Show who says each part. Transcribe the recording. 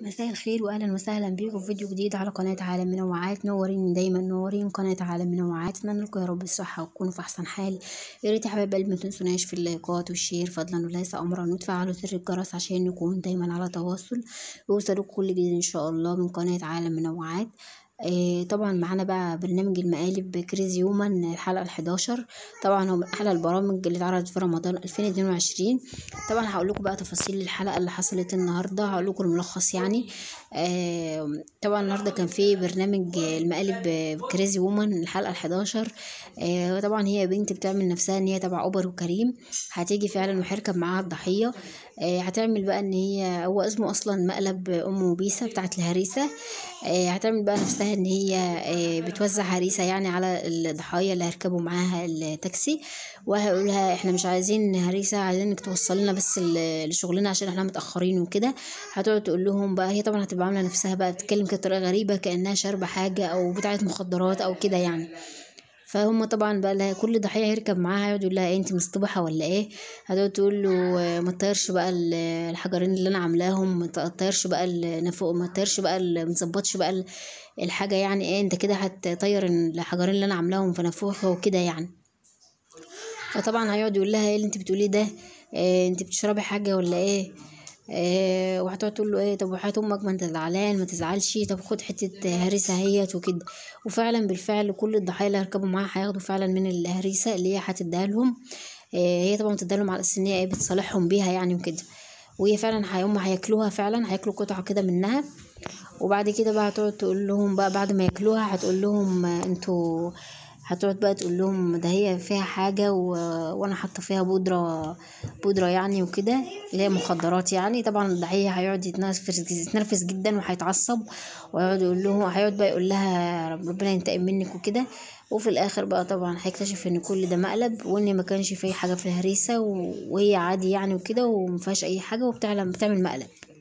Speaker 1: مساء الخير واهلا وسهلا بيكم في فيديو جديد على قناه عالم منوعات نورين دايما نورين قناه عالم منوعات اتمنى لكم يا رب الصحه وتكونوا في احسن حال يا ريت يا حبايب قلبي ما تنسوناش في اللايكات والشير فضلا وليس امرا وتفعلوا زر الجرس عشان نكون دايما على تواصل ويوصلكم كل جديد ان شاء الله من قناه عالم منوعات آه طبعا معانا بقى برنامج المقالب كريزي يومان الحلقة الحداشر طبعا هو من أحلى البرامج اللي اتعرضت في رمضان ألفين اتنين وعشرين طبعا هقول لكم بقى تفاصيل الحلقة اللي حصلت النهاردة هقول لكم الملخص يعني آه طبعا النهاردة كان في برنامج المقالب كريزي وومن الحلقة الحداشر آه طبعا هي بنت بتعمل نفسها ان هي تبع اوبر وكريم هتيجي فعلا وهيركب معاها الضحية آه هتعمل بقى ان هي هو اسمه اصلا مقلب ام بيسا بتاعت الهريسة آه هتعمل بقى نفسها ان هي آه بتوزع هريسة يعني على الضحايا اللي هيركبوا معاها التاكسي وهقولها احنا مش عايزين هريسة عايزينك توصل لنا بس لشغلنا عشان احنا متأخرين وكده هتقعد تقول لهم بقى هي طبعا هتبقى عاملة نفسها بقى بتتكلم كده بطريقة غريبة كأنها شاربة حاجة او بتاعة مخدرات او كده يعني فهم طبعا بقى لها كل ضحيه هيركب معاها يقعد يقول لها ايه انت مصطبحه ولا ايه هتقعد تقول له ما تطيرش بقى الحجرين اللي انا عاملاهم ما تطيرش بقى النفوق ما تطيرش بقى ما تظبطش بقى الحاجه يعني ايه انت كده هتطير الحجرين اللي انا عاملاهم في نافوخه وكده يعني فطبعا هيقعد يقول لها ايه اللي انت بتقوليه ده إيه انت بتشربي حاجه ولا ايه إيه وهتقعد تقول له ايه طب وحياة امك ما انت زعلان ما تزعلش طب خد حته هريسه اهيت وكده وفعلا بالفعل كل الضحايا اللي هيركبوا معاها هياخدوا فعلا من الهريسه اللي هي هتديها لهم إيه هي طبعا بتديها لهم على اساس ان هي بتصالحهم بيها يعني وكده وهي فعلا هم هياكلوها فعلا هياكلوا قطعه كده منها وبعد كده بقى هتقعد تقول لهم بقى بعد ما ياكلوها هتقول لهم انتوا هتقعد بقى تقول لهم ده هي فيها حاجة و... وانا حاطة فيها بودرة بودرة يعني وكده اللي هي مخدرات يعني طبعا الضحية هيقعد يتنرفز يتنرفز جدا وهيتعصب ويقعد يقول لهم هيقعد بقى يقول لها ربنا ينتقم منك وكده وفي الاخر بقى طبعا هيكتشف ان كل ده مقلب وان ما كانش فيه حاجة في الهريسة و... وهي عادي يعني وكده ومفيهاش اي حاجة وبتعمل بتعمل مقلب